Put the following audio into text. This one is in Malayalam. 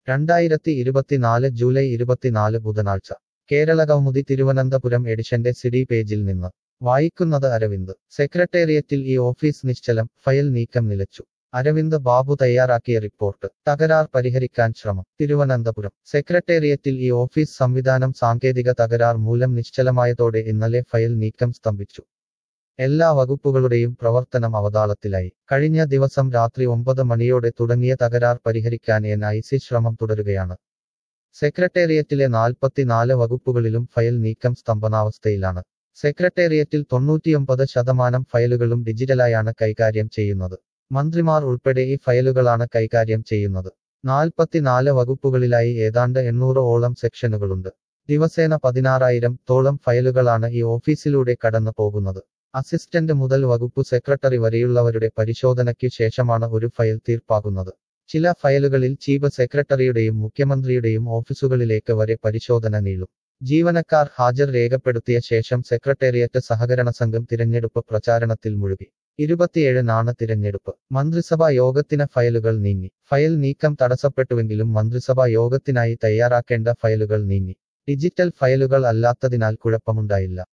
രണ്ടായിരത്തി ഇരുപത്തിനാല് ജൂലൈ ഇരുപത്തിനാല് ബുധനാഴ്ച കേരള കൗമുദി തിരുവനന്തപുരം എഡിഷന്റെ സിഡി പേജിൽ നിന്ന് വായിക്കുന്നത് അരവിന്ദ് സെക്രട്ടേറിയറ്റിൽ ഈ ഓഫീസ് നിശ്ചലം ഫയൽ നീക്കം നിലച്ചു അരവിന്ദ് ബാബു തയ്യാറാക്കിയ റിപ്പോർട്ട് തകരാർ പരിഹരിക്കാൻ ശ്രമം തിരുവനന്തപുരം സെക്രട്ടേറിയറ്റിൽ ഈ ഓഫീസ് സംവിധാനം സാങ്കേതിക തകരാർ മൂലം നിശ്ചലമായതോടെ ഇന്നലെ ഫയൽ നീക്കം സ്തംഭിച്ചു എല്ലാ വകുപ്പുകളുടെയും പ്രവർത്തനം അവതാളത്തിലായി കഴിഞ്ഞ ദിവസം രാത്രി ഒമ്പത് മണിയോടെ തുടങ്ങിയ തകരാർ പരിഹരിക്കാൻ എൻ ഐ സി ശ്രമം തുടരുകയാണ് സെക്രട്ടേറിയറ്റിലെ നാൽപ്പത്തിനാല് വകുപ്പുകളിലും ഫയൽ നീക്കം സ്തംഭനാവസ്ഥയിലാണ് സെക്രട്ടേറിയറ്റിൽ തൊണ്ണൂറ്റിയൊമ്പത് ശതമാനം ഫയലുകളും ഡിജിറ്റലായാണ് കൈകാര്യം ചെയ്യുന്നത് മന്ത്രിമാർ ഉൾപ്പെടെ ഈ ഫയലുകളാണ് കൈകാര്യം ചെയ്യുന്നത് നാൽപ്പത്തിനാല് വകുപ്പുകളിലായി ഏതാണ്ട് എണ്ണൂറ് ഓളം സെക്ഷനുകളുണ്ട് ദിവസേന പതിനാറായിരം തോളം ഫയലുകളാണ് ഈ ഓഫീസിലൂടെ കടന്നു പോകുന്നത് അസിസ്റ്റന്റ് മുതൽ വകുപ്പ് സെക്രട്ടറി വരെയുള്ളവരുടെ പരിശോധനയ്ക്കു ശേഷമാണ് ഒരു ഫയൽ തീർപ്പാകുന്നത് ചില ഫയലുകളിൽ ചീഫ് സെക്രട്ടറിയുടെയും മുഖ്യമന്ത്രിയുടെയും ഓഫീസുകളിലേക്ക് വരെ പരിശോധന നീളും ജീവനക്കാർ ഹാജർ രേഖപ്പെടുത്തിയ ശേഷം സെക്രട്ടേറിയറ്റ് സഹകരണ സംഘം തിരഞ്ഞെടുപ്പ് പ്രചാരണത്തിൽ മുഴുകി ഇരുപത്തിയേഴിനാണ് തിരഞ്ഞെടുപ്പ് മന്ത്രിസഭാ യോഗത്തിന് ഫയലുകൾ നീങ്ങി ഫയൽ നീക്കം തടസ്സപ്പെട്ടുവെങ്കിലും മന്ത്രിസഭാ യോഗത്തിനായി തയ്യാറാക്കേണ്ട ഫയലുകൾ നീങ്ങി ഡിജിറ്റൽ ഫയലുകൾ അല്ലാത്തതിനാൽ കുഴപ്പമുണ്ടായില്ല